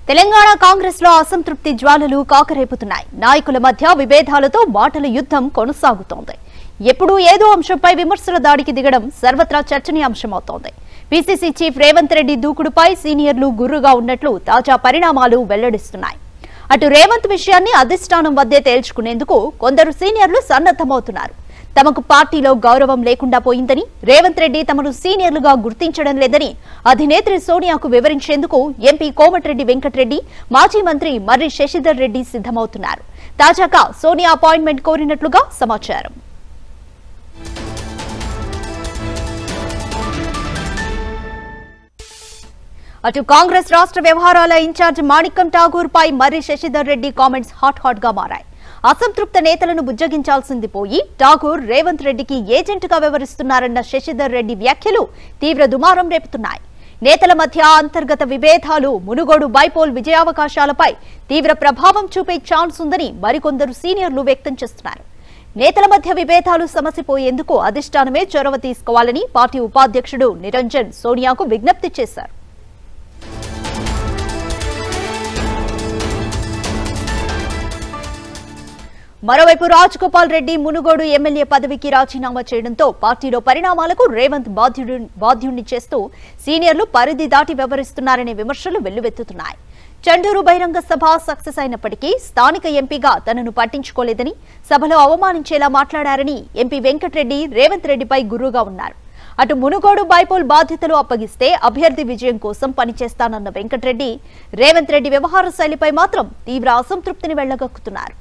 తెలంగాణ కాంగ్రెస్ లో అసంతృప్తి జ్వాలలు కాకరేపుతున్నాయి నాయకుల మధ్య విభేదాలతో మాటల యుద్ధం కొనసాగుతోంది ఎప్పుడూ ఏదో అంశంపై విమర్శల దాడికి దిగడం సర్వత్రా చర్చనీయాంశమవుతోంది పీసీసీ చీఫ్ రేవంత్ రెడ్డి దూకుడుపై సీనియర్లు గుర్రుగా ఉన్నట్లు తాజా పరిణామాలు వెల్లడిస్తున్నాయి అటు రేవంత్ విషయాన్ని అధిష్టానం వద్దే తేల్చుకునేందుకు కొందరు సీనియర్లు సన్నద్దమవుతున్నారు తమకు పార్టీలో గౌరవం లేకుండా పోయిందని రేవంత్ రెడ్డి తమను సీనియర్లుగా గుర్తించడం లేదని అధినేత్రి సోనియాకు వివరించేందుకు ఎంపీ కోమటిరెడ్డి వెంకటరెడ్డి మాజీ మంత్రి మర్రి శశిధర్ రెడ్డి సిద్ధమవుతున్నారు తాజాగా సోనియా అపాయింట్మెంట్ కోరినట్లుగా సమాచారం అటు కాంగ్రెస్ రాష్ట్ర వ్యవహారాల ఇన్ఛార్జ్ మాణిక్కం ఠాగూర్ పై Marri Sasidhar Reddy comments hot hot గా మారాయి అసంతృప్త నేతలను బుజ్జగించాల్సింది పోయి ఠాగూర్ రేవంత్ రెడ్డికి ఏజెంట్గా వ్యవహరిస్తున్నారన్న శశిధర్ రెడ్డి వ్యాఖ్యలు తీవ్ర దుమారం రేపుతున్నాయి నేతల మధ్య అంతర్గత విభేదాలు మునుగోడు బైపోల్ విజయావకాశాలపై తీవ్ర ప్రభావం చూపే ఛాన్స్ ఉందని మరికొందరు సీనియర్లు వ్యక్తం చేస్తున్నారు నేతల మధ్య విభేదాలు సమసిపోయేందుకు అధిష్టానమే చొరవ తీసుకోవాలని పార్టీ ఉపాధ్యక్షుడు నిరంజన్ సోనియాకు విజ్ఞప్తి చేశారు మరోవైపు రాజగోపాల్ రెడ్డి మునుగోడు ఎమ్మెల్యే పదవికి రాజీనామా చేయడంతో పార్టీలో పరిణామాలకు రేవంత్ బాధ్యుడు బాధ్యుణ్ణి చేస్తూ సీనియర్లు పరిధి దాటి వ్యవహరిస్తున్నారనే విమర్శలు వెల్లువెత్తుతున్నాయి చండూరు బహిరంగ సభ సక్సెస్ అయినప్పటికీ స్థానిక ఎంపీగా తనను పట్టించుకోలేదని సభలో అవమానించేలా మాట్లాడారని ఎంపీ వెంకటరెడ్డి రేవంత్ రెడ్డిపై గురుగా ఉన్నారు అటు మునుగోడు బైపోల్ బాధ్యతలు అప్పగిస్తే అభ్యర్థి విజయం కోసం పనిచేస్తానన్న వెంకటరెడ్డి రేవంత్ రెడ్డి వ్యవహార శైలిపై మాత్రం తీవ్ర అసంతృప్తిని వెళ్లగక్కుతున్నారు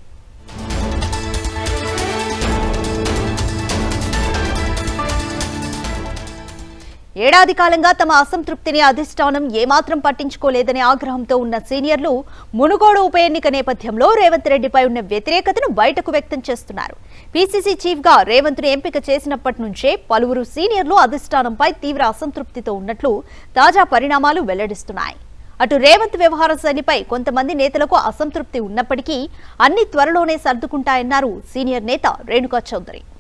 ఏడాది కాలంగా తమ అసంతృప్తిని అధిష్టానం ఏమాత్రం పట్టించుకోలేదనే ఆగ్రహంతో ఉన్న సీనియర్లు మునుగోడు ఉప ఎన్నిక నేపథ్యంలో రేవంత్ రెడ్డిపై ఉన్న వ్యతిరేకతను బయటకు వ్యక్తం చేస్తున్నారు పీసీసీ చీఫ్ గా రేవంత్ ను ఎంపిక చేసినప్పటి నుంచే పలువురు సీనియర్లు అధిష్టానంపై తీవ్ర అసంతృప్తితో ఉన్నట్లు తాజా పరిణామాలు వెల్లడిస్తున్నాయి అటు రేవంత్ వ్యవహార శైలిపై కొంతమంది నేతలకు అసంతృప్తి ఉన్నప్పటికీ అన్ని త్వరలోనే సర్దుకుంటాయన్నారు సీనియర్ నేత రేణుకా చౌదరి